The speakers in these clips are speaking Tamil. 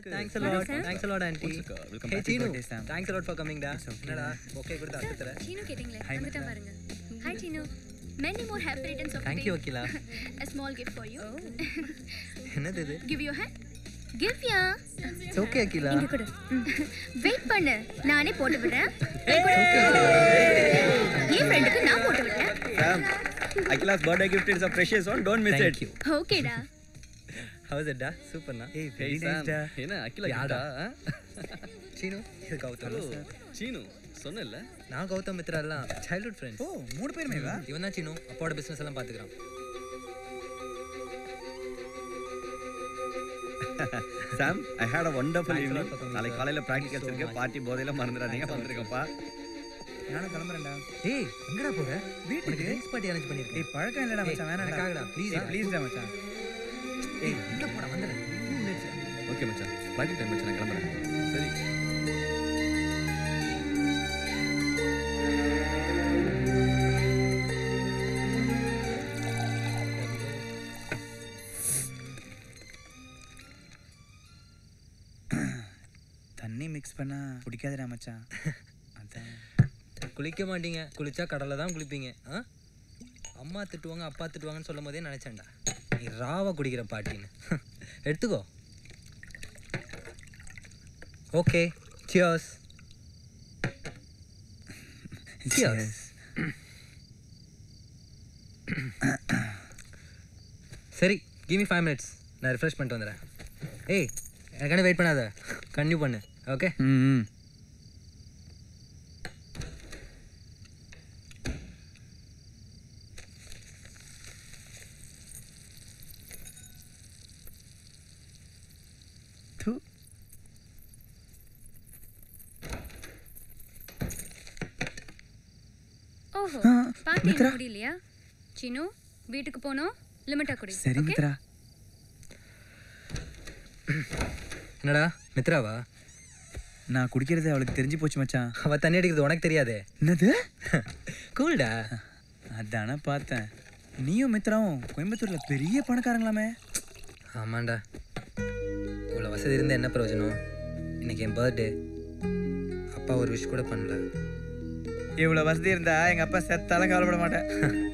Thanks a lot thanks a lot aunty welcome hey back. Seenu Birthday, Sam. Thanks a lot for coming டா என்னடா ஓகே கொடுத்து அத்துறேன் சீனு கேட்டிங்களே வந்துட்டேன் பாருங்க hi Seenu many more happy returns of the Thank day you, Akila. a small gift for you என்னது இது give your hand give ya it's okay Akila இங்க கொடு வெயிட் பண்ணு நானே போட்டு விடுறேன் என் ஃப்ரெண்டுக்கு நான் போட்டு விடுறேன் Sam, Akila's birthday gift is a precious one. Don't miss Thank it. you. ஓகேடா ஹவ் இஸ் இட் டா சூப்பர்ண்ணா Hey, very Sam. nice, da. என்ன அகிலா யாடா? கிஃப்டா சீனு இது கௌதம் ஹலோ சீனு சொன்னேன்ல நான் கௌதம் மித்ரா எல்லாம் சைல்ட்ஹுட் ஃப்ரெண்ட்ஸ் ஓ மூணு பேருமே வா இவன் தான் சீனு அப்பாவோட பிசினஸ் எல்லாம் பாத்துக்கிறான் Sam I had a wonderful Thanks a lot evening for coming, நாளைக்கு sir. காலையில ப்ராக்டிகல்ஸ் Thank you so இருக்கு much. பார்ட்டி போதையில மறந்துடாதீங்க வந்திருக்கப்பா நானும் கிளம்புறேன்டா ஏய் எங்கடா போற வீட்டுக்கு ட்ரிங்க்ஸ் பார்ட்டி அரேஞ்ச் பண்ணிருக்கேன் ஏய் பழக்கம் இல்லடா மச்சான் வேணாம்டா எனக்காகடா, please ஏய் டா. ப்ளீஸ்டா மச்சான் ஏய் உள்ள போடா வந்துடுறேன் ஓகே மச்சான் ஃப்ளைட் டைம் மச்சான் நான் கிளம்புறேன் சரி தண்ணி மிக்ஸ் பண்ணா பிடிக்காதுடா மச்சான் அதான் குளிக்க மாட்டீங்க குளிச்சா கடல்ல தான் குளிப்பீங்க ஆ அம்மா திட்டுவாங்க அப்பா திட்டுவாங்கன்னு சொல்லும் போதே நினைச்சேன்டா நீ ராவா குடிக்கிற பாட்டின்னு எடுத்துக்கோ ஓகே சியர்ஸ் Cheers. சரி கிவ் மீ ஃபைவ் மினிட்ஸ் நான் ரிஃப்ரெஷ் பண்ணிட்டு வந்துடுறேன் ஏய் எனக்கான வெயிட் பண்ணாத கன்டினியூ பண்ணு ஓகே ம் தூ ஓஹோ ஆ, பார்ட்டி மித்ரா. இன்னும் முடியலையா சீனு வீட்டுக்கு போனோம் லிமிட்டா குடி சரி okay? மித்ரா என்னடா மித்ராவா நான் குடிக்கிறது அவளுக்கு தெரிஞ்சு போச்சு மச்சான் அவ தண்ணி அடிக்கிறது உனக்கு தெரியாதே என்னது கூல்டா அதானே பார்த்தேன் நீயும் மித்ராவும் கோயம்புத்தூர்ல பெரிய பணக்காரங்களாமே ஆமாண்டா இவ்வளோ வசதி இருந்தால் என்ன பிரயோஜனம் இன்னைக்கு என் பர்த்டே அப்பா ஒரு விஷ் கூட பண்ணல இவ்வளவு வசதி இருந்தா எங்க அப்பா செத்தாலும் கவலைப்பட மாட்டேன்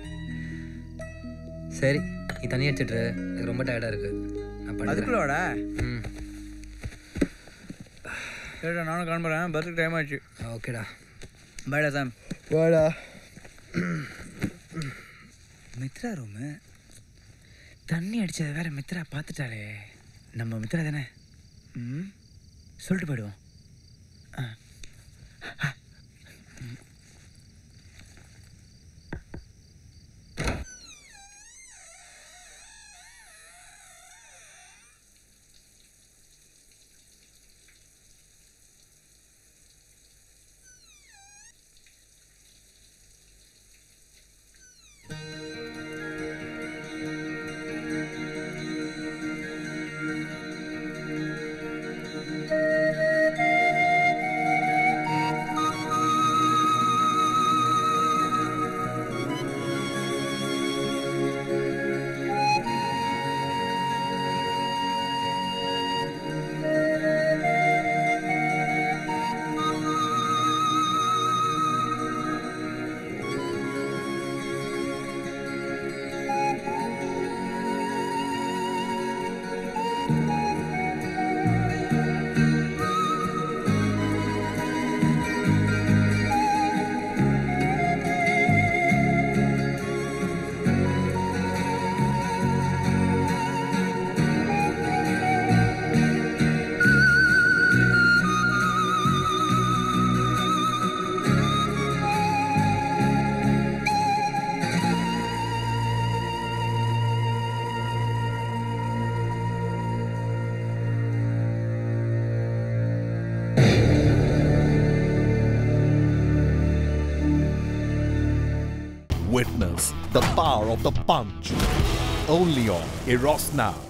சரி நீ தண்ணி அடிச்சிட்டு எனக்கு ரொம்ப டயர்டாக இருக்கு நான் படுக்கிறேன் அதுக்குள்ளோடா ம் சரிடா நானும் கிளம்புறேன் பஸ்ஸுக்கு டைம் ஆயிடுச்சு ஓகேடா பாய்டா சாம் வாடா மித்ரா ரூமு தண்ணி அடிச்சது வேற மித்ரா பார்த்துட்டாளே நம்ம மித்ரா தானே ம் சொல்லிட்டு போயிடுவோம் ஆ. Witness the power of the punch. Only on Eros Now.